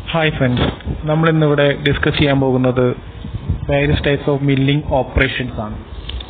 hi friends നമ്മൾ ഇന്നിവിടെ discuss ചെയ്യാൻ പോകുന്നത് various types of milling operations ആണ്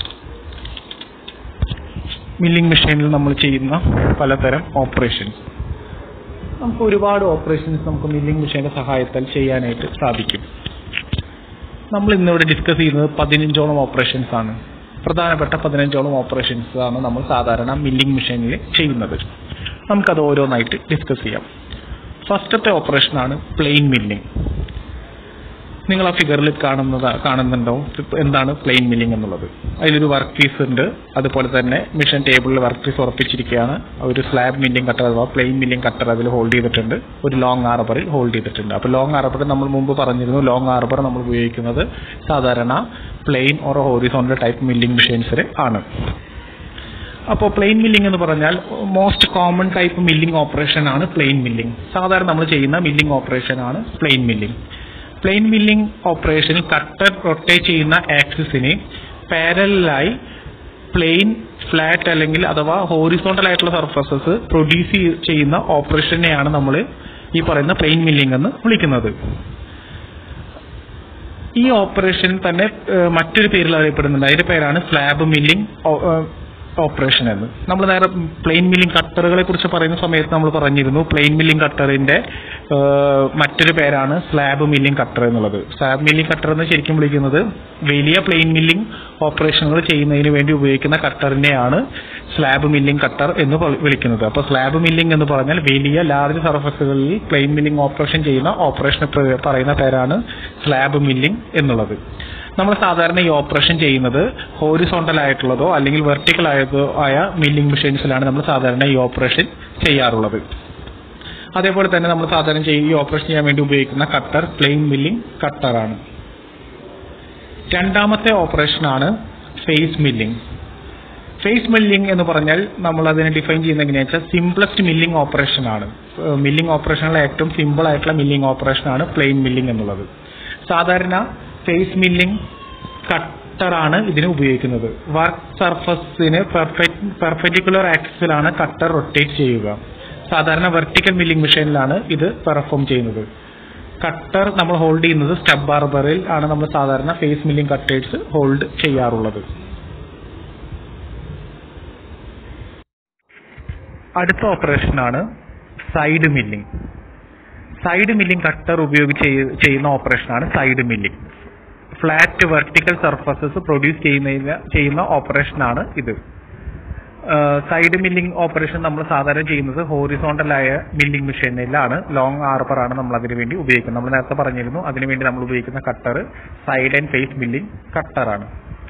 മില്ലിംഗ് മെഷീനിൽ നമ്മൾ ചെയ്യുന്ന പലതരം ഓപ്പറേഷൻസ് നമുക്ക് ഒരുപാട് ഓപ്പറേഷൻസ് നമുക്ക് മില്ലിംഗ് മെഷീന്റെ സഹായത്താൽ ചെയ്യാനായിട്ട് സാധിക്കും നമ്മൾ ഇന്നിവിടെ ഡിസ്കസ് ചെയ്യുന്നത് പതിനഞ്ചോളം ഓപ്പറേഷൻസ് ആണ് പ്രധാനപ്പെട്ട പതിനഞ്ചോളം ഓപ്പറേഷൻസ് ആണ് നമ്മൾ സാധാരണ മില്ലിംഗ് മെഷീനിൽ ചെയ്യുന്നത് നമുക്കത് ഓരോന്നായിട്ട് ഡിസ്കസ് ചെയ്യാം ഫസ്റ്റത്തെ ഓപ്പറേഷനാണ് പ്ലെയിൻ മില്ലിംഗ് നിങ്ങൾ ആ ഫിഗറിൽ കാണുന്നത് കാണുന്നുണ്ടാവും ഇപ്പൊ എന്താണ് പ്ലെയിൻ മില്ലിംഗ് എന്നുള്ളത് അതിലൊരു വർക്ക് പീസ് ഉണ്ട് അതുപോലെ തന്നെ മിഷൻ ടേബിളിൽ വർക്ക് പീസ് ഉറപ്പിച്ചിരിക്കുകയാണ് ഒരു സ്ലാബ് മില്ലിംഗ് കട്ടർ അഥവാ പ്ലെയിൻ മില്ലിംഗ് കട്ടർ അതിൽ ഹോൾഡ് ചെയ്തിട്ടുണ്ട് ഒരു ലോങ് ആർബറിൽ ഹോൾഡ് ചെയ്തിട്ടുണ്ട് അപ്പോൾ ലോങ് ആർബർ നമ്മൾ മുമ്പ് പറഞ്ഞിരുന്നു ലോങ് ആർബർ നമ്മൾ ഉപയോഗിക്കുന്നത് സാധാരണ plain or horizontal type milling മെഷീൻസിൽ ആണ് അപ്പോൾ പ്ലെയിൻ മില്ലിംഗ് എന്ന് പറഞ്ഞാൽ most common type milling operation ആണ് പ്ലെയിൻ മില്ലിംഗ് സാധാരണ നമ്മൾ ചെയ്യുന്ന മില്ലിംഗ് ഓപ്പറേഷൻ ആണ് പ്ലെയിൻ മില്ലിംഗ് പ്ലെയിൻ മില്ലിംഗ് ഓപ്പറേഷനിൽ കട്ടർ റൊട്ടേറ്റ് ചെയ്യുന്ന ആക്സിസിനെ പാരലായി പ്ലെയിൻ ഫ്ലാറ്റ് അല്ലെങ്കിൽ അഥവാ ഹോറിസോണ്ടൽ ആയിട്ടുള്ള സർഫസസ് പ്രൊഡ്യൂസ് ചെയ്യുന്ന ഓപ്പറേഷനെയാണ് നമ്മൾ ഈ പറയുന്ന പ്ലെയിൻ മില്ലിംഗ് എന്ന് വിളിക്കുന്നത് ഈ ഓപ്പറേഷൻ തന്നെ ഏഹ്, മറ്റൊരു പേരിൽ അറിയപ്പെടുന്നുണ്ട് അതിന്റെ പേരാണ് സ്ലാബ് മില്ലിംഗ് ഓപ്പറേഷൻ എന്ന് നമ്മൾ നേരെ പ്ലെയിൻ മില്ലിംഗ് കട്ടറുകളെ കുറിച്ച് പറയുന്ന സമയത്ത് നമ്മൾ പറഞ്ഞിരുന്നു പ്ലെയിൻ മില്ലിംഗ് കട്ടറിന്റെ ഏഹ്, മറ്റൊരു പേരാണ് സ്ലാബ് മില്ലിംഗ് കട്ടർ എന്നുള്ളത് സ്ലാബ് മില്ലിംഗ് കട്ടർ എന്ന് ശരിക്കും വിളിക്കുന്നത് വലിയ പ്ലെയിൻ മില്ലിംഗ് ഓപ്പറേഷനുകൾ ചെയ്യുന്നതിന് വേണ്ടി ഉപയോഗിക്കുന്ന കട്ടറിനെയാണ് സ്ലാബ് മില്ലിംഗ് കട്ടർ എന്ന് പ- വിളിക്കുന്നത് അപ്പോൾ സ്ലാബ് മില്ലിംഗ് എന്ന് പറഞ്ഞാൽ വലിയ ലാർജ് സർഫസുകളിൽ പ്ലെയിൻ മില്ലിംഗ് ഓപ്പറേഷൻ ചെയ്യുന്ന ഓപ്പറേഷൻ പറയുന്ന പേരാണ് സ്ലാബ് മില്ലിംഗ് എന്നുള്ളത് നമ്മൾ സാധാരണ ഈ ഓപ്പറേഷൻ ചെയ്യുന്നത് ഹോറിസോണ്ടൽ ആയിട്ടുള്ളതോ അല്ലെങ്കിൽ വെർട്ടിക്കൽ ആയതോ ആയ മില്ലിംഗ് മെഷീൻസിലാണ് നമ്മൾ സാധാരണ ഈ ഓപ്പറേഷൻ ചെയ്യാറുള്ളത് അതേപോലെ തന്നെ നമ്മൾ സാധാരണ ചെയ്യ- ഈ ഓപ്പറേഷൻ ചെയ്യാൻ വേണ്ടി ഉപയോഗിക്കുന്ന കട്ടർ പ്ലെയിൻ മില്ലിംഗ് കട്ടറാണ് രണ്ടാമത്തെ ഓപ്പറേഷനാണ് ഫേസ് മില്ലിംഗ് ഫേസ് മില്ലിംഗ് എന്ന് പറഞ്ഞാൽ നമ്മൾ അതിനെ ഡിഫൈൻ ചെയ്യുന്നത് എങ്ങനെയാണെന്ന് വെച്ചാൽ സിംപ്ലസ്റ്റ് മില്ലിംഗ് ഓപ്പറേഷൻ ആണ് മില്ലിംഗ് ഓപ്പറേഷനിലെ ഏറ്റവും സിമ്പിൾ ആയിട്ടുള്ള മില്ലിംഗ് ഓപ്പറേഷൻ ആണ് പ്ലെയിൻ മില്ലിംഗ് എന്നുള്ളത് സാധാരണ ഫേസ് മില്ലിംഗ് കട്ടറാണ് ഇതിന് ഉപയോഗിക്കുന്നത് വർക്ക് സർഫസിന് പെർപെൻഡിക്കുലർ ആക്സിസിലാണ് കട്ടർ റൊട്ടേറ്റ് ചെയ്യുക സാധാരണ വെർട്ടിക്കൽ മില്ലിംഗ് മെഷീനിലാണ് ഇത് പെർഫോം ചെയ്യുന്നത് കട്ടർ നമ്മൾ ഹോൾഡ് ചെയ്യുന്നത് സ്റ്റബ് ബാർബറിൽ ആണ് നമ്മൾ സാധാരണ ഫേസ് മില്ലിംഗ് കട്ടേഴ്സ് ഹോൾഡ് ചെയ്യാറുള്ളത് അടുത്ത ഓപ്പറേഷനാണ് side milling side milling cutter ഉപയോഗിച്ച് ചെയ്യ- ചെയ്യുന്ന ഓപ്പറേഷനാണ് side milling flat vertical surfaces produce ചെയ്യുന്നതിന് ചെയ്യുന്ന ഓപ്പറേഷനാണ് ഇത് സൈഡ് മില്ലിംഗ് ഓപ്പറേഷൻ നമ്മൾ സാധാരണ ചെയ്യുന്നത് ഹോറിസോണ്ടൽ ആയ മില്ലിംഗ് മെഷീനിലാണ് ലോങ് ആർബർ ആണ് നമ്മൾ അതിനു വേണ്ടി ഉപയോഗിക്കുന്നത് നമ്മൾ നേരത്തെ പറഞ്ഞിരുന്നു അതിനുവേണ്ടി നമ്മൾ ഉപയോഗിക്കുന്ന cutter side and face milling കട്ടറാണ്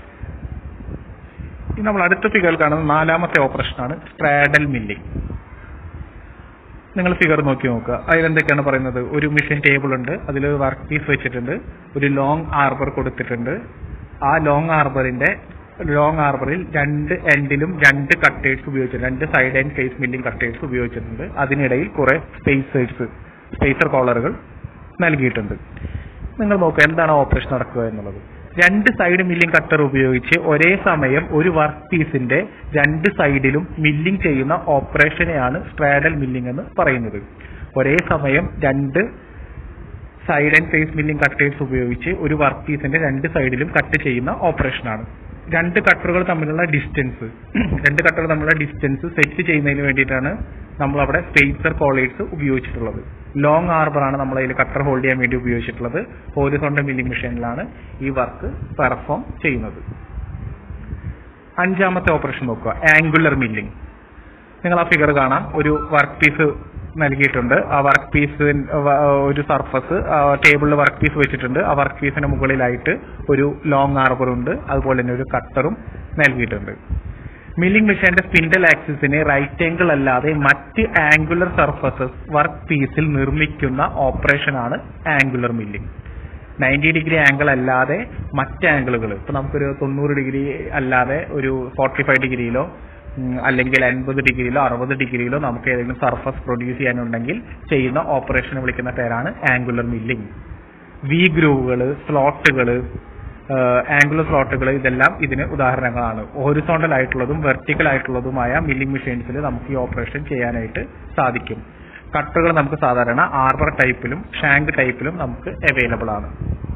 ഇനി നമ്മൾ അടുത്ത ഫിഗർ കാണുന്ന നാലാമത്തെ ഓപ്പറേഷനാണ് സ്ട്രാഡൽ മില്ലിംഗ് നിങ്ങൾ ഫിഗർ നോക്കി നോക്കുക അതിലെന്തൊക്കെയാണ് പറയുന്നത് ഒരു മെഷീൻ ടേബിൾ ഉണ്ട് അതിൽ വർക്ക് പീസ് വെച്ചിട്ടുണ്ട് ഒരു ലോങ് ആർബർ കൊടുത്തിട്ടുണ്ട് ആ ലോങ് ആർബറിന്റെ ലോങ് ആർബറിൽ രണ്ട് എൻഡിലും രണ്ട് കട്ടേഴ്സ് ഉപയോഗിച്ചിട്ടുണ്ട് രണ്ട് side and face milling cutters ഉപയോഗിച്ചിട്ടുണ്ട് അതിനിടയിൽ കുറെ സ്പേസേഴ്സ് സ്പേസർ കോളറുകൾ നൽകിയിട്ടുണ്ട് നിങ്ങൾ നോക്കുക എന്താണ് ഓപ്പറേഷൻ നടക്കുക എന്നുള്ളത് രണ്ട് സൈഡ് മില്ലിംഗ് കട്ടർ ഉപയോഗിച്ച് ഒരേ സമയം ഒരു വർക്ക് പീസിന്റെ രണ്ട് സൈഡിലും മില്ലിംഗ് ചെയ്യുന്ന ഓപ്പറേഷനെയാണ് സ്ട്രാഡൽ മില്ലിംഗ് എന്ന് പറയുന്നത് ഒരേ സമയം രണ്ട് side and face milling cutters ഉപയോഗിച്ച് ഒരു വർക്ക് പീസിന്റെ രണ്ട് സൈഡിലും കട്ട് ചെയ്യുന്ന ഓപ്പറേഷനാണ് രണ്ട് കട്ടറുകൾ തമ്മിലുള്ള ഡിസ്റ്റൻസ് രണ്ട് കട്ടറുകൾ തമ്മിലുള്ള ഡിസ്റ്റൻസ് സെറ്റ് ചെയ്യുന്നതിന് വേണ്ടിയിട്ടാണ് നമ്മൾ അവിടെ സ്പേസർ കോളേഴ്സ് ഉപയോഗിച്ചിട്ടുള്ളത് ലോങ് ആർബർ ആണ് നമ്മൾ അതിൽ കട്ടർ ഹോൾഡ് ചെയ്യാൻ വേണ്ടി ഉപയോഗിച്ചിട്ടുള്ളത് ഹോറിസോണ്ടൽ മില്ലിംഗ് മെഷീനിലാണ് ഈ വർക്ക് പെർഫോം ചെയ്യുന്നത് അഞ്ചാമത്തെ ഓപ്പറേഷൻ നോക്കുക ആംഗുലർ മില്ലിംഗ് നിങ്ങൾ ആ ഫിഗർ കാണാം ഒരു വർക്ക് പീസ് നൽകിയിട്ടുണ്ട് ആ വർക്ക് പീസ് ഒരു സർഫസ് ടേബിളിൽ വർക്ക് പീസ് വെച്ചിട്ടുണ്ട് ആ വർക്ക് പീസിന് മുകളിലായിട്ട് ഒരു ലോങ് ആർബർ ഉണ്ട് അതുപോലെ തന്നെ ഒരു കട്ടറും നൽകിയിട്ടുണ്ട് മില്ലിംഗ് മെഷീന്റെ സ്പിൻഡൽ ആക്സിസിനെ റൈറ്റ് ആംഗിൾ അല്ലാതെ മറ്റ് ആംഗുലർ സർഫസസ് വർക്ക് പീസിൽ നിർമ്മിക്കുന്ന ഓപ്പറേഷനാണ് angular milling ninety degree angle അല്ലാതെ മറ്റ് ആംഗിളുകൾ ഇപ്പൊ നമുക്കൊരു തൊണ്ണൂറ് ഡിഗ്രി അല്ലാതെ ഒരു ഫോർട്ടി ഫൈവ് ഡിഗ്രിയിലോ ഉം, അല്ലെങ്കിൽ അൻപത് ഡിഗ്രിയിലോ അറുപത് ഡിഗ്രിയിലോ നമുക്ക് ഏതെങ്കിലും സർഫസ് പ്രൊഡ്യൂസ് ചെയ്യാനുണ്ടെങ്കിൽ ചെയ്യുന്ന ഓപ്പറേഷൻ വിളിക്കുന്ന പേരാണ് ആംഗുലർ മില്ലിംഗ് വി ഗ്രൂവുകൾ സ്ലോട്ടുകൾ ആംഗുലർ സ്ലോട്ടുകൾ ഇതെല്ലാം ഇതിന് ഉദാഹരണങ്ങളാണ് ഹോറിസോണ്ടൽ ആയിട്ടുള്ളതും വെർട്ടിക്കൽ ആയിട്ടുള്ളതുമായ മില്ലിംഗ് മെഷീൻസിൽ നമുക്ക് ഈ ഓപ്പറേഷൻ ചെയ്യാനായിട്ട് സാധിക്കും കട്ടറുകൾ നമുക്ക് സാധാരണ ആർബർ ടൈപ്പിലും ഷാങ്ക് ടൈപ്പിലും നമുക്ക് അവൈലബിൾ ആണ്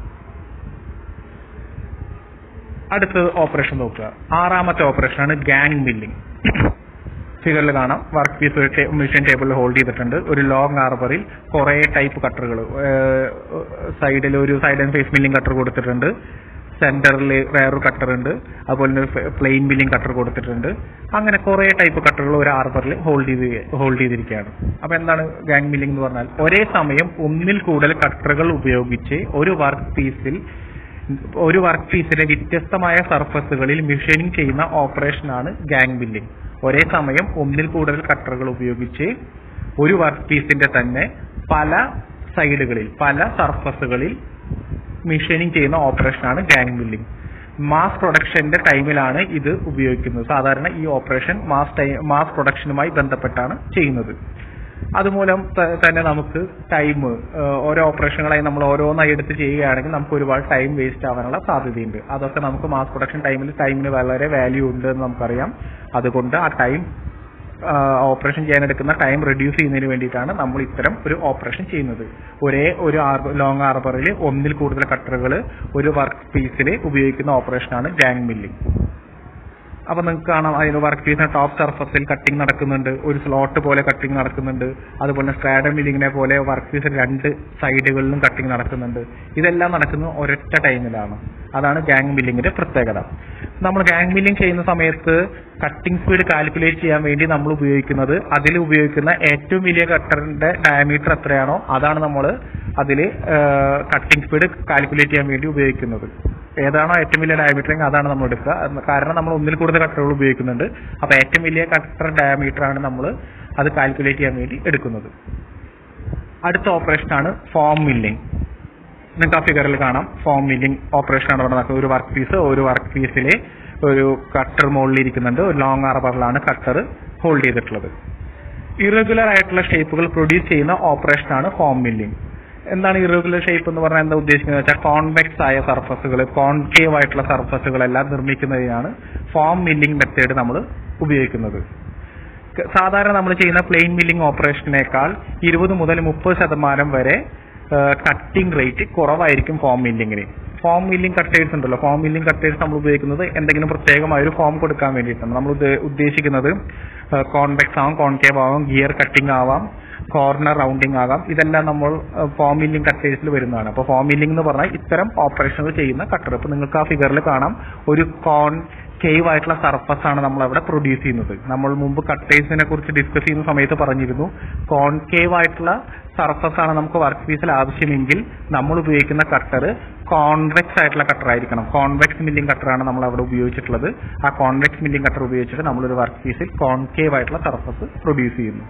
അടുത്ത ഓപ്പറേഷൻ നോക്കുക ആറാമത്തെ ഓപ്പറേഷനാണ് ഗാങ് മില്ലിംഗ് ഫിഗറിൽ കാണാം വർക്ക് പീസ് ഒരു മെഷീൻ ടേബിളിൽ ഹോൾഡ് ചെയ്തിട്ടുണ്ട് ഒരു ലോങ് ആർബറിൽ കുറെ ടൈപ്പ് കട്ടറുകൾ സൈഡിൽ ഒരു side and face milling cutter കൊടുത്തിട്ടുണ്ട് സെന്ററിൽ വേറൊരു കട്ടർ ഉണ്ട് അതുപോലെ തന്നെ പ്ലെയിൻ മില്ലിംഗ് കട്ടർ കൊടുത്തിട്ടുണ്ട് അങ്ങനെ കുറെ ടൈപ്പ് കട്ടറുകൾ ഒരു ആർബറിൽ ഹോൾഡ് ചെയ്ത് ഹോൾഡ് ചെയ്തിരിക്കുകയാണ് അപ്പൊ എന്താണ് ഗാങ് മില്ലിംഗ് എന്ന് പറഞ്ഞാൽ ഒരേ സമയം ഒന്നിൽ കൂടുതൽ കട്ടറുകൾ ഉപയോഗിച്ച് ഒരു വർക്ക് പീസിൽ ഒരു വർക്ക് പീസിലെ വ്യത്യസ്തമായ സർഫസുകളിൽ മെഷീനിങ് ചെയ്യുന്ന ഓപ്പറേഷനാണ് ഗാങ് മില്ലിംഗ് ഒരേ സമയം ഒന്നിൽ കൂടുതൽ കട്ടറുകൾ ഉപയോഗിച്ച് ഒരു വർക്ക് പീസിന്റെ തന്നെ പല സൈഡുകളിൽ പല സർഫസുകളിൽ മെഷീനിങ് ചെയ്യുന്ന ഓപ്പറേഷനാണ് ഗാങ് മില്ലിംഗ് മാസ് പ്രൊഡക്ഷന്റെ ടൈമിലാണ് ഇത് ഉപയോഗിക്കുന്നത് സാധാരണ ഈ ഓപ്പറേഷൻ മാസ് ടൈം മാസ് പ്രൊഡക്ഷനുമായി ബന്ധപ്പെട്ടാണ് ചെയ്യുന്നത് അതുമൂലം ത- തന്നെ നമുക്ക് ടൈം ഓരോ ഓപ്പറേഷനുകളായി നമ്മൾ ഓരോന്നായി എടുത്ത് ചെയ്യുകയാണെങ്കിൽ നമുക്ക് ഒരുപാട് ടൈം വേസ്റ്റ് ആവാനുള്ള സാധ്യതയുണ്ട് അതൊക്കെ നമുക്ക് മാസ് പ്രൊഡക്ഷൻ ടൈമിൽ ടൈമിന് വളരെ വാല്യൂ ഉണ്ട് എന്ന് നമുക്കറിയാം അതുകൊണ്ട് ആ ടൈം ഓപ്പറേഷൻ ചെയ്യാൻ എടുക്കുന്ന ടൈം റെഡ്യൂസ് ചെയ്യുന്നതിന് വേണ്ടിയിട്ടാണ് നമ്മൾ ഇത്തരം ഒരു ഓപ്പറേഷൻ ചെയ്യുന്നത് ഒരേ ഒരു ലോങ് ആർബറിൽ ഒന്നിൽ കൂടുതൽ കട്ടറുകൾ ഒരു വർക്ക് പീസിൽ ഉപയോഗിക്കുന്ന ഓപ്പറേഷനാണ് ഗാങ് മില്ലിംഗ് അപ്പൊ നിങ്ങൾക്ക് കാണാം അതിന് വർക്ക് പീസിന് ടോപ്പ് സർഫസിൽ കട്ടിങ് നടക്കുന്നുണ്ട് ഒരു സ്ലോട്ട് പോലെ കട്ടിങ് നടക്കുന്നുണ്ട് അതുപോലെ സ്ട്രാഡർ മില്ലിങ്ങിനെ പോലെ വർക്ക് പീസിൽ രണ്ട് സൈഡുകളിലും കട്ടിങ് നടക്കുന്നുണ്ട് ഇതെല്ലാം നടക്കുന്നത് ഒരൊറ്റ ടൈമിലാണ് അതാണ് ഗാങ് മില്ലിങ്ങിന്റെ പ്രത്യേകത നമ്മൾ ഗാങ് മില്ലിംഗ് ചെയ്യുന്ന സമയത്ത് കട്ടിംഗ് സ്പീഡ് കാൽക്കുലേറ്റ് ചെയ്യാൻ വേണ്ടി നമ്മൾ ഉപയോഗിക്കുന്നത് അതിൽ ഉപയോഗിക്കുന്ന ഏറ്റവും വലിയ കട്ടറിന്റെ ഡയമീറ്റർ എത്രയാണോ അതാണ് നമ്മൾ അതിൽ കട്ടിംഗ് സ്പീഡ് കാൽക്കുലേറ്റ് ചെയ്യാൻ വേണ്ടി ഉപയോഗിക്കുന്നത് ഏതാണോ ഏറ്റവും വലിയ ഡയമീറ്റർ എങ്കിൽ അതാണ് നമ്മൾ എടുക്കുക അത് കാരണം നമ്മൾ ഒന്നിൽ കൂടുതൽ കട്ടറുകൾ ഉപയോഗിക്കുന്നുണ്ട് അപ്പൊ ഏറ്റവും വലിയ കട്ടർ ഡയമീറ്റർ ആണ് നമ്മൾ അത് കാൽക്കുലേറ്റ് ചെയ്യാൻ വേണ്ടി എടുക്കുന്നത് അടുത്ത ഓപ്പറേഷൻ ആണ് ഫോം മില്ലിംഗ് നിങ്ങൾക്ക് ആ ഫിഗറിൽ കാണാം ഫോം മില്ലിംഗ് ഓപ്പറേഷൻ ആണ് ഇവിടെ നടക്കുന്നത് ഒരു വർക്ക് പീസ് ഒരു വർക്ക് പീസിലെ ഒരു കട്ടർ മുകളിൽ ഇരിക്കുന്നുണ്ട് ഒരു ലോങ് ആർബറിലാണ് കട്ടർ ഹോൾഡ് ചെയ്തിട്ടുള്ളത് ഇറഗുലർ ആയിട്ടുള്ള ഷേപ്പുകൾ പ്രൊഡ്യൂസ് ചെയ്യുന്ന ഓപ്പറേഷൻ ആണ് ഫോം മില്ലിംഗ് എന്താണ് ഇറഗുലർ ഷേപ്പ് എന്ന് പറഞ്ഞാൽ എന്താ ഉദ്ദേശിക്കുന്നത് വെച്ചാൽ കോൺവെക്സ് ആയ സർഫസുകൾ കോൺകേവ് ആയിട്ടുള്ള സർഫസുകളെല്ലാം നിർമ്മിക്കുന്നതിനാണ് ഫോം മില്ലിംഗ് മെത്തേഡ് നമ്മൾ ഉപയോഗിക്കുന്നത് ക- സാധാരണ നമ്മൾ ചെയ്യുന്ന പ്ലെയിൻ മില്ലിംഗ് ഓപ്പറേഷനേക്കാൾ ഇരുപത് മുതൽ മുപ്പത് ശതമാനം വരെ കട്ടിംഗ് റേറ്റ് കുറവായിരിക്കും ഫോം മില്ലിങ്ങിന് ഫോം മില്ലിംഗ് കട്ടേഴ്സ് ഉണ്ടല്ലോ ഫോം മില്ലിംഗ് കട്ടേഴ്സ് നമ്മൾ ഉപയോഗിക്കുന്നത് എന്തെങ്കിലും പ്രത്യേകമായ ഒരു ഫോം കൊടുക്കാൻ വേണ്ടിയിട്ടാണ് നമ്മൾ ഉദ്ദേ- ഉദ്ദേശിക്കുന്നത് കോൺവെക്സ് ആവാം കോൺകേവ് ആവാം ഗിയർ കട്ടിംഗ് ആവാം കോർണർ റൗണ്ടിങ് ആകാം ഇതെല്ലാം നമ്മൾ ഫോം മില്ലിംഗ് കട്ടേഴ്സിൽ വരുന്നതാണ് അപ്പോൾ ഫോം മില്ലിംഗ് എന്ന് പറഞ്ഞാൽ ഇത്തരം ഓപ്പറേഷനുകൾ ചെയ്യുന്ന കട്ടർ ഇപ്പൊ നിങ്ങൾക്ക് ആ ഫിഗറിൽ കാണാം ഒരു കോൺ കേവ് ആയിട്ടുള്ള സർഫസ് ആണ് നമ്മൾ അവിടെ പ്രൊഡ്യൂസ് ചെയ്യുന്നത് നമ്മൾ മുമ്പ് കട്ടേഴ്സിനെ കുറിച്ച് ഡിസ്കസ് ചെയ്യുന്ന സമയത്ത് പറഞ്ഞിരുന്നു കോൺകേവ് ആയിട്ടുള്ള സർഫസ് ആണ് നമുക്ക് വർക്ക് പീസിൽ ആവശ്യമെങ്കിൽ നമ്മൾ ഉപയോഗിക്കുന്ന കട്ടർ കോൺവെക്സ് ആയിട്ടുള്ള കട്ടർ ആയിരിക്കണം കോൺവെക്സ് മില്ലിംഗ് കട്ടർ ആണ് നമ്മൾ അവിടെ ഉപയോഗിച്ചിട്ടുള്ളത് ആ കോൺവെക്സ് മില്ലിംഗ് കട്ടർ ഉപയോഗിച്ചിട്ട് നമ്മളൊരു വർക്ക് പീസിൽ കോൺകേവ് ആയിട്ടുള്ള സർഫസ് പ്രൊഡ്യൂസ് ചെയ്യുന്നു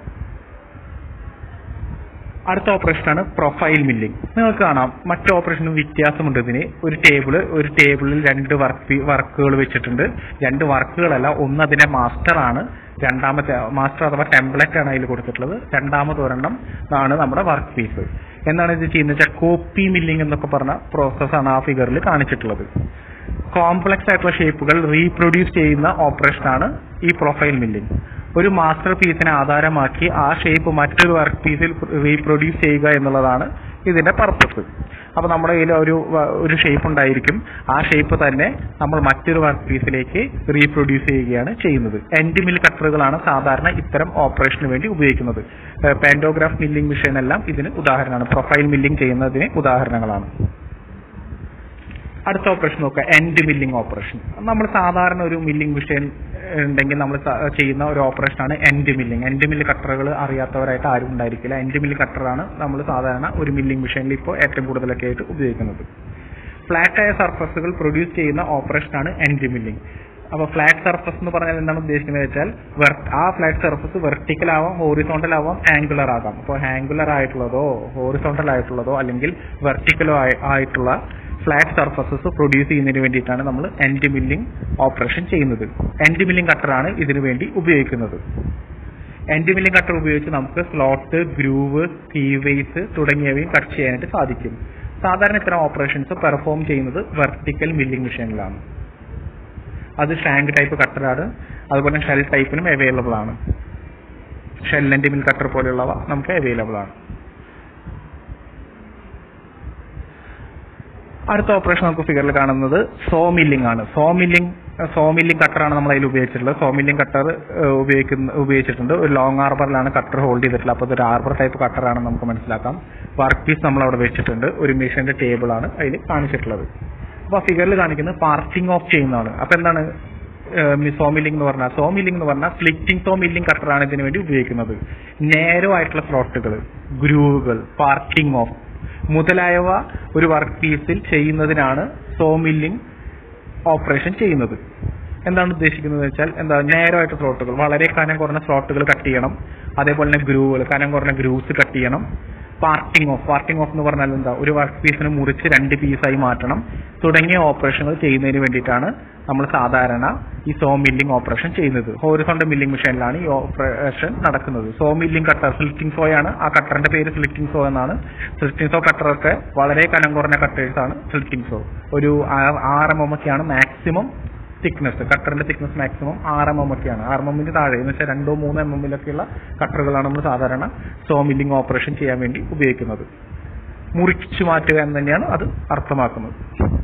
അടുത്ത ഓപ്പറേഷൻ ആണ് പ്രൊഫൈൽ മില്ലിംഗ് നിങ്ങൾക്ക് കാണാം മറ്റു ഓപ്പറേഷനും വ്യത്യാസമുണ്ട് ഇതിന് ഒരു ടേബിള് ഒരു ടേബിളിൽ രണ്ട് വർക്ക് വർക്കുകൾ വെച്ചിട്ടുണ്ട് രണ്ട് വർക്കുകളല്ല ഒന്ന് അതിന്റെ മാസ്റ്റർ ആണ് രണ്ടാമത്തെ മാസ്റ്റർ അഥവാ ടെംപ്ലേറ്റ് ആണ് അതിൽ കൊടുത്തിട്ടുള്ളത് രണ്ടാമത് ഒരെണ്ണം ആണ് നമ്മുടെ വർക്ക് പീസ് എന്താണ് ഇത് ചെയ്യുന്നത് വെച്ചാൽ കോപ്പി മില്ലിംഗ് എന്നൊക്കെ പറഞ്ഞ പ്രോസസ്സാണ് ആ ഫിഗറിൽ കാണിച്ചിട്ടുള്ളത് കോംപ്ലക്സ് ആയിട്ടുള്ള ഷേപ്പുകൾ റീപ്രൊഡ്യൂസ് ചെയ്യുന്ന ഓപ്പറേഷനാണ് ഈ പ്രൊഫൈൽ മില്ലിംഗ് ഒരു മാസ്റ്റർ പീസിനെ ആധാരമാക്കി ആ ഷേപ്പ് മറ്റൊരു വർക്ക് പീസിൽ റീപ്രൊഡ്യൂസ് ചെയ്യുക എന്നുള്ളതാണ് ഇതിന്റെ പർപ്പസ് അപ്പൊ നമ്മുടെ കയ്യിൽ ഒരു വ- ഒരു ഷേപ്പ് ഉണ്ടായിരിക്കും ആ ഷേപ്പ് തന്നെ നമ്മൾ മറ്റൊരു വർക്ക് പീസിലേക്ക് റീപ്രൊഡ്യൂസ് ചെയ്യുകയാണ് ചെയ്യുന്നത് എൻഡ് മിൽ കട്ടറുകളാണ് സാധാരണ ഇത്തരം ഓപ്പറേഷന് വേണ്ടി ഉപയോഗിക്കുന്നത് പാൻഡോഗ്രാഫ് മില്ലിംഗ് മെഷീൻ എല്ലാം ഇതിന് ഉദാഹരണമാണ് പ്രൊഫൈൽ മില്ലിംഗ് ചെയ്യുന്നതിന് ഉദാഹരണങ്ങളാണ് അടുത്ത ഓപ്പറേഷൻ നോക്കുക എൻഡ് മില്ലിംഗ് ഓപ്പറേഷൻ നമ്മൾ സാധാരണ ഒരു മില്ലിംഗ് മെഷീൻ ഉണ്ടെങ്കിൽ നമ്മൾ ചെയ്യുന്ന ഒരു ഓപ്പറേഷനാണ് എൻഡ് മില്ലിംഗ് എൻഡ് മില്ല് കട്ടറുകൾ അറിയാത്തവരായിട്ട് ആരും ഉണ്ടായിരിക്കില്ല എൻഡ് മില്ല് കട്ടറാണ് നമ്മൾ സാധാരണ ഒരു മില്ലിംഗ് മെഷീനിൽ ഇപ്പോൾ ഏറ്റവും കൂടുതലൊക്കെ ആയിട്ട് ഉപയോഗിക്കുന്നത് ഫ്ലാറ്റ് ആയ സർഫസുകൾ പ്രൊഡ്യൂസ് ചെയ്യുന്ന ഓപ്പറേഷനാണ് എൻഡ് മില്ലിംഗ് അപ്പോൾ ഫ്ലാറ്റ് സർഫസ് എന്ന് പറഞ്ഞാൽ എന്താണ് ഉദ്ദേശിക്കുന്നത് വെച്ചാൽ ver- ആ ഫ്ലാറ്റ് സർഫസ് വെർട്ടിക്കൽ ആവാം ഹോറിസോണ്ടൽ ആവാം ആംഗുലർ ആകാം അപ്പോൾ ആംഗുലർ ആയിട്ടുള്ളതോ ഹോറിസോണ്ടൽ ആയിട്ടുള്ളതോ അല്ലെങ്കിൽ വെർട്ടിക്കലോ ആയിട്ടുള്ള ഫ്ലാറ്റ് സർഫസസ് പ്രൊഡ്യൂസ് ചെയ്യുന്നതിന് വേണ്ടിയിട്ടാണ് നമ്മൾ എൻഡ് മില്ലിംഗ് ഓപ്പറേഷൻ ചെയ്യുന്നത് എൻഡ് മില്ലിംഗ് കട്ടറാണ് ഇതിനു വേണ്ടി ഉപയോഗിക്കുന്നത് എൻഡ് മില്ലിംഗ് കട്ടർ ഉപയോഗിച്ച് നമുക്ക് സ്ലോട്ട് ഗ്രൂവ് കീവേസ് തുടങ്ങിയവയും കട്ട് ചെയ്യാനായിട്ട് സാധിക്കും സാധാരണ ഇത്തരം ഓപ്പറേഷൻസ് പെർഫോം ചെയ്യുന്നത് വെർട്ടിക്കൽ മില്ലിംഗ് മെഷീനിലാണ് അത് ഷാങ്ക് ടൈപ്പ് കട്ടറാണ് അതുപോലെ ഷെൽ ടൈപ്പിനും അവൈലബിൾ ആണ് ഷെൽ ആൻഡ് മിൽ കട്ടർ പോലെയുള്ളവ നമുക്ക് അവൈലബിൾ ആണ് അടുത്ത ഓപ്പറേഷൻ നമുക്ക് ഫിഗറിൽ കാണുന്നത് സോ മില്ലിംഗ് ആണ് സോ മില്ലിംഗ് സോ മില്ലിംഗ് കട്ടറാണ് നമ്മൾ അതിൽ ഉപയോഗിച്ചിട്ടുള്ളത് സോ മില്ലിംഗ് കട്ടർ ഉപയോഗിക്കുന്ന ഉപയോഗിച്ചിട്ടുണ്ട് ഒരു ലോങ് ആർബറിലാണ് കട്ടർ ഹോൾഡ് ചെയ്തിട്ടുള്ളത് അപ്പോൾ ഇതൊരു ആർബർ ടൈപ്പ് കട്ടറാണ് നമുക്ക് മനസ്സിലാക്കാം വർക്ക് പീസ് നമ്മൾ അവിടെ വെച്ചിട്ടുണ്ട് ഒരു മെഷീന്റെ ടേബിൾ ആണ് അതിൽ കാണിച്ചിട്ടുള്ളത് അപ്പോൾ ഫിഗറിൽ കാണിക്കുന്നത് പാർട്ടിംഗ് ഓഫ് ചെയ്യുന്നതാണ് അപ്പോൾ എന്താണ് സോ മില്ലിംഗ് എന്ന് പറഞ്ഞാൽ സോ മില്ലിംഗ് എന്ന് പറഞ്ഞാൽ സ്പ്ലിറ്റിംഗ് സോ മില്ലിംഗ് കട്ടറാണ് ഇതിനു വേണ്ടി ഉപയോഗിക്കുന്നത് നേരോ ആയിട്ടുള്ള സ്ലോട്ടുകൾ ഗ്രൂവുകൾ പാർട്ടിംഗ് ഓഫ് മുതലായവ ഒരു വർക്ക് പീസിൽ ചെയ്യുന്നതിനാണ് സോ മില്ലിംഗ് ഓപ്പറേഷൻ ചെയ്യുന്നത് എന്താണ് ഉദ്ദേശിക്കുന്നത് വെച്ചാൽ എന്താ നേരമായിട്ട് സ്ലോട്ടുകൾ വളരെ കനം കുറഞ്ഞ സ്ലോട്ടുകൾ കട്ട് ചെയ്യണം അതേപോലെ തന്നെ ഗ്രൂവുകൾ കനം കുറഞ്ഞ ഗ്രൂവ്സ് കട്ട് ചെയ്യണം പാർട്ടിംഗ് ഓഫ് പാർട്ടിംഗ് ഓഫ് എന്ന് പറഞ്ഞാൽ എന്താ ഒരു വർക്ക് പീസിനെ മുറിച്ച് രണ്ട് പീസായി മാറ്റണം തുടങ്ങിയ ഓപ്പറേഷനുകൾ ചെയ്യുന്നതിന് വേണ്ടിയിട്ടാണ് നമ്മൾ സാധാരണ ഈ സോ മില്ലിംഗ് ഓപ്പറേഷൻ ചെയ്യുന്നത് ഹോറിസോണ്ടൽ മില്ലിംഗ് മെഷീനിലാണ് ഈ ഓപ്പറേഷൻ നടക്കുന്നത് saw milling cutter slitting saw ആണ് ആ കട്ടറിന്റെ പേര് സ്ലിറ്റിംഗ് സോ എന്നാണ് സ്ലിറ്റിംഗ് സോ കട്ടറൊക്കെ വളരെ കനം കുറഞ്ഞ കട്ടേഴ്സ് ആണ് സ്ലിറ്റിംഗ് സോ ഒരു ആറ് എം എം ഒക്കെയാണ് മാക്സിമം തിക്നെസ് കട്ടറിന്റെ തിക്നെസ് മാക്സിമം ആറ് എം എം ഒക്കെയാണ് ആറ് എം എമ്മിന് താഴെ എന്ന് വെച്ചാൽ രണ്ടോ മൂന്നോ എം എമ്മിലൊക്കെയുള്ള കട്ടറുകളാണ് നമ്മൾ സാധാരണ സോ മില്ലിംഗ് ഓപ്പറേഷൻ ചെയ്യാൻ വേണ്ടി ഉപയോഗിക്കുന്നത് മുറിച്ചു മാറ്റുക എന്ന് തന്നെയാണ് അത് അർത്ഥമാക്കുന്നത്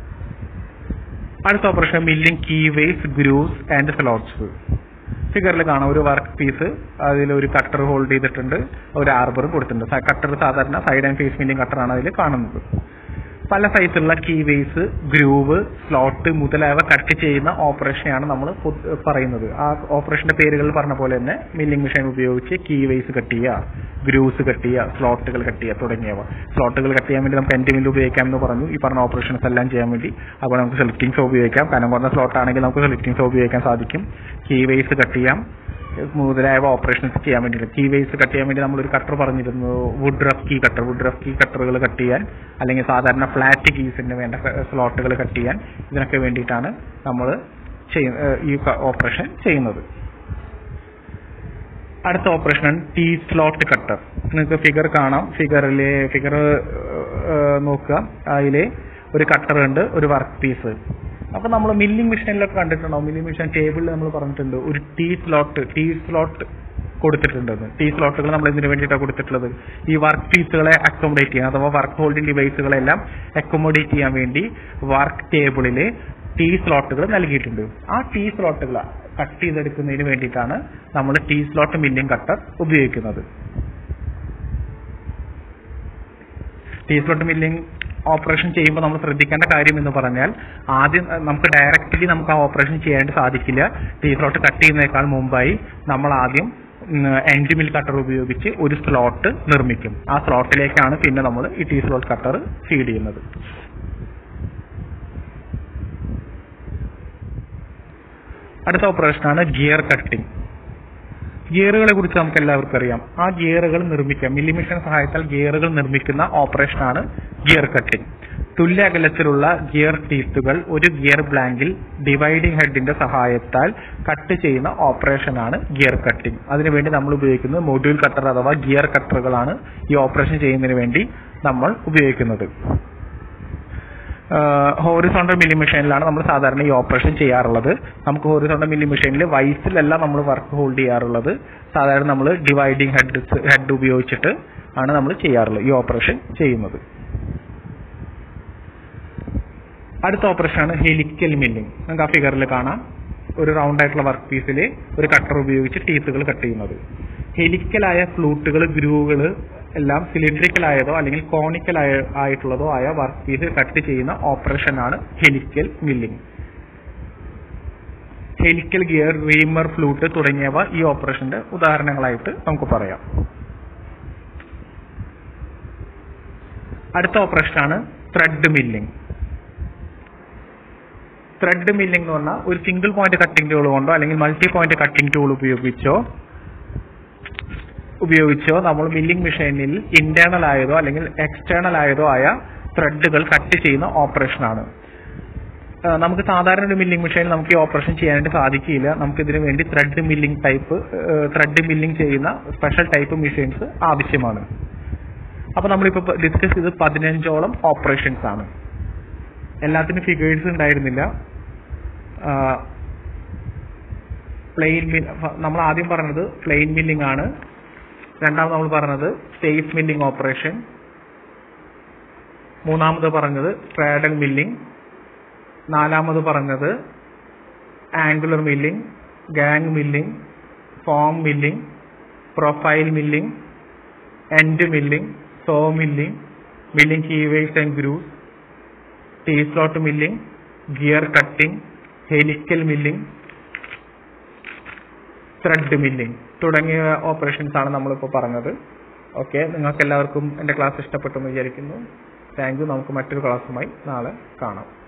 അടുത്ത operation milling keyways grooves and slots ഫിഗറിൽ കാണാം ഒരു വർക്ക് പീസ് അതിൽ ഒരു കട്ടർ ഹോൾഡ് ചെയ്തിട്ടുണ്ട് ഒരു ആർബർ കൊടുത്തിട്ടുണ്ട് കട്ടർ സാധാരണ സൈഡ് ആൻഡ് ഫേസ് മില്ലിംഗ് കട്ടറാണ് അതിൽ കാണുന്നത് പല സൈസിലുള്ള കീ വേസ് ഗ്രൂവ് സ്ലോട്ട് മുതലായവ കട്ട് ചെയ്യുന്ന ഓപ്പറേഷനെയാണ് നമ്മൾ പറയുന്നത് ആ ഓപ്പറേഷന്റെ പേരുകൾ പറഞ്ഞ പോലെ തന്നെ മില്ലിംഗ് മെഷീൻ ഉപയോഗിച്ച് കീ വേസ് കട്ട് ചെയ്യുക ഗ്രൂവ്സ് കട്ട് ചെയ്യുക സ്ലോട്ടുകൾ കട്ട് ചെയ്യുക തുടങ്ങിയവ സ്ലോട്ടുകൾ കട്ട് ചെയ്യാൻ വേണ്ടി നമുക്ക് എൻഡ് മില്ല് ഉപയോഗിക്കാം എന്ന് പറഞ്ഞു ഈ പറഞ്ഞ ഓപ്പറേഷൻസ് എല്ലാം ചെയ്യാൻ വേണ്ടി അപ്പോൾ നമുക്ക് സെലക്ടിംഗ് സോ ഉപയോഗിക്കാം കനം കുറഞ്ഞ സ്ലോട്ട് ആണെങ്കിൽ നമുക്ക് സെലക്ടിംഗ് സോ ഉപയോഗിക്കാൻ സാധിക്കും കീ വേസ് കട്ട് ചെയ്യാം മുതലായവ ഓപ്പറേഷൻസ് ചെയ്യാൻ വേണ്ടിയിട്ട് കീ വേസ് കട്ട് ചെയ്യാൻ വേണ്ടി നമ്മൾ ഒരു കട്ടർ പറഞ്ഞിരുന്നു Woodruff key cutter Woodruff key കട്ടറുകൾ കട്ട് ചെയ്യാൻ അല്ലെങ്കിൽ സാധാരണ ഫ്ലാറ്റ് കീസിന് വേണ്ട സ്ലോട്ടുകൾ കട്ട് ചെയ്യാൻ ഇതിനൊക്കെ വേണ്ടിയിട്ടാണ് നമ്മൾ ഈ ഓപ്പറേഷൻ ചെയ്യുന്നത് അടുത്ത ഓപ്പറേഷനാണ് ടീ സ്ലോട്ട് കട്ടർ നിങ്ങൾക്ക് ഫിഗർ കാണാം ഫിഗറിലെ ഫിഗർ നോക്കുക അതിലെ ഒരു കട്ടർ ഉണ്ട് ഒരു വർക്ക് പീസ് അപ്പൊ നമ്മൾ മില്ലിംഗ് മെഷീനിലൊക്കെ കണ്ടിട്ടുണ്ടാവും മില്ലിംഗ് മെഷീൻ ടേബിളിൽ നമ്മൾ പറഞ്ഞിട്ടുണ്ട് ഒരു ടീ സ്ലോട്ട് ടീ സ്ലോട്ട് കൊടുത്തിട്ടുണ്ടെന്ന് ടീ സ്ലോട്ടുകൾ നമ്മൾ എന്തിനു വേണ്ടിയിട്ടാണ് കൊടുത്തിട്ടുള്ളത് ഈ വർക്ക് പീസുകളെ അക്കോമഡേറ്റ് ചെയ്യാൻ അഥവാ വർക്ക് ഹോൾഡിംഗ് ഡിവൈസുകളെല്ലാം അക്കോമഡേറ്റ് ചെയ്യാൻ വേണ്ടി വർക്ക് ടേബിളിൽ ടീ സ്ലോട്ടുകൾ നൽകിയിട്ടുണ്ട് ആ ടീ സ്ലോട്ടുകൾ കട്ട് ചെയ്തെടുക്കുന്നതിന് വേണ്ടിയിട്ടാണ് നമ്മൾ ടീ സ്ലോട്ട് മില്ലിംഗ് കട്ടർ ഉപയോഗിക്കുന്നത് ടീ സ്ലോട്ട് മില്ലിംഗ് ഓപ്പറേഷൻ ചെയ്യുമ്പോൾ നമ്മൾ ശ്രദ്ധിക്കേണ്ട കാര്യം എന്ന് പറഞ്ഞാൽ ആദ്യം നമുക്ക് ഡയറക്റ്റ്ലി നമുക്ക് ആ ഓപ്പറേഷൻ ചെയ്യാനായിട്ട് സാധിക്കില്ല ടീ സ്ലോട്ട് കട്ട് ചെയ്യുന്നതിനേക്കാൾ മുമ്പായി നമ്മൾ ആദ്യം എൻഡ് മിൽ കട്ടർ ഉപയോഗിച്ച് ഒരു സ്ലോട്ട് നിർമ്മിക്കും ആ സ്ലോട്ടിലേക്കാണ് പിന്നെ നമ്മൾ ഈ ടീ സ്ലോട്ട് കട്ടർ ഫീഡ് ചെയ്യുന്നത് അടുത്ത ഓപ്പറേഷനാണ് ഗിയർ കട്ടിംഗ് ഗിയറുകളെ കുറിച്ച് നമുക്ക് എല്ലാവർക്കും അറിയാം ആ ഗിയറുകൾ നിർമ്മിക്കാം മില്ലിമീറ്റർ സഹായത്താൽ ഗിയറുകൾ നിർമ്മിക്കുന്ന ഓപ്പറേഷനാണ് ഗിയർ കട്ടിംഗ് തുല്യ അകലത്തിലുള്ള ഗിയർ ടീത്തുകൾ ഒരു ഗിയർ ബ്ലാങ്കിൽ ഡിവൈഡിംഗ് ഹെഡിന്റെ സഹായത്താൽ കട്ട് ചെയ്യുന്ന ഓപ്പറേഷനാണ് ഗിയർ കട്ടിംഗ് അതിനുവേണ്ടി നമ്മൾ ഉപയോഗിക്കുന്നത് മൊഡ്യൂൾ കട്ടർ അഥവാ ഗിയർ കട്ടറുകളാണ് ഈ ഓപ്പറേഷൻ ചെയ്യുന്നതിന് വേണ്ടി നമ്മൾ ഉപയോഗിക്കുന്നത് ഹോറിസോണ്ടൽ മില്ലി മെഷീനിലാണ് നമ്മൾ സാധാരണ ഈ ഓപ്പറേഷൻ ചെയ്യാറുള്ളത് നമുക്ക് ഹോറിസോണ്ടൽ മില്ലി മെഷീനിൽ വൈസിലല്ല നമ്മൾ വർക്ക് ഹോൾഡ് ചെയ്യാറുള്ളത് സാധാരണ നമ്മൾ ഡിവൈഡിങ് ഹെഡ് ഹെഡ് ഉപയോഗിച്ചിട്ട് ആണ് നമ്മൾ ചെയ്യാറുള്ളത് ഈ ഓപ്പറേഷൻ ചെയ്യുന്നത് അടുത്ത ഓപ്പറേഷനാണ് ഹെലിക്കൽ മില്ലിംഗ് നമുക്ക് ആ ഫിഗറിൽ കാണാം ഒരു റൗണ്ട് ആയിട്ടുള്ള വർക്ക് പീസിൽ ഒരു കട്ടർ ഉപയോഗിച്ച് ടീത്തുകൾ കട്ട് ചെയ്യുന്നത് ഹെലിക്കലായ ഫ്ലൂട്ടുകൾ ഗ്രൂവുകൾ എല്ലാം സിലിണ്ടറിക്കൽ ആയതോ അല്ലെങ്കിൽ കോണിക്കൽ ആയിട്ടുള്ളതോ ആയ വർക്ക് പീസ് കട്ട് ചെയ്യുന്ന ഓപ്പറേഷനാണ് helical milling helical gear reamer flute തുടങ്ങിയവ ഈ ഓപ്പറേഷന്റെ ഉദാഹരണങ്ങളായിട്ട് നമുക്ക് പറയാം അടുത്ത ഓപ്പറേഷനാണ് ത്രെഡ് മില്ലിംഗ് ത്രെഡ് മില്ലിംഗ് എന്ന് പറഞ്ഞാൽ ഒരു സിംഗിൾ പോയിന്റ് കട്ടിംഗ് ടൂൾ കൊണ്ടോ അല്ലെങ്കിൽ മൾട്ടി പോയിന്റ് കട്ടിംഗ് ടൂൾ ഉപയോഗിച്ചോ ഉപയോഗിച്ചോ നമ്മൾ മില്ലിംഗ് മെഷീനിൽ ഇന്റേണൽ ആയതോ അല്ലെങ്കിൽ എക്സ്റ്റേണൽ ആയതോ ആയ ത്രെഡുകൾ കട്ട് ചെയ്യുന്ന ഓപ്പറേഷനാണ് നമുക്ക് സാധാരണ ഒരു മില്ലിംഗ് മെഷീനിൽ നമുക്ക് ഈ ഓപ്പറേഷൻ ചെയ്യാനായിട്ട് സാധിക്കില്ല നമുക്ക് ഇതിനു വേണ്ടി thread milling type thread milling ചെയ്യുന്ന സ്പെഷ്യൽ ടൈപ്പ് മെഷീൻസ് ആവശ്യമാണ് അപ്പൊ നമ്മളിപ്പോ ഡിസ്കസ് ചെയ്ത് പതിനഞ്ചോളം ഓപ്പറേഷൻസ് ആണ് എല്ലാത്തിനും ഫിഗേഴ്സ് ഉണ്ടായിരുന്നില്ല പ്ലെയിൻ മിൽ നമ്മൾ ആദ്യം പറഞ്ഞത് പ്ലെയിൻ മില്ലിംഗ് ആണ് രണ്ടാമത് നമ്മൾ പറഞ്ഞത് ഫേസ് മില്ലിംഗ് ഓപ്പറേഷൻ മൂന്നാമത് പറഞ്ഞത് സ്ട്രാഡൽ മില്ലിംഗ് നാലാമത് പറഞ്ഞത് angular milling gang milling form milling profile milling end milling saw milling milling keyways and grooves T slot milling gear cutting helical milling thread milling തുടങ്ങിയ operations ആണ് നമ്മളിപ്പോൾ പറഞ്ഞത് okay നിങ്ങൾക്ക് എല്ലാവർക്കും എൻ്റെ ക്ലാസ് ഇഷ്ടപ്പെട്ടു എന്ന് വിചാരിക്കുന്നു താങ്ക് യു നമുക്ക് മറ്റൊരു ക്ലാസ്സുമായി നാളെ കാണാം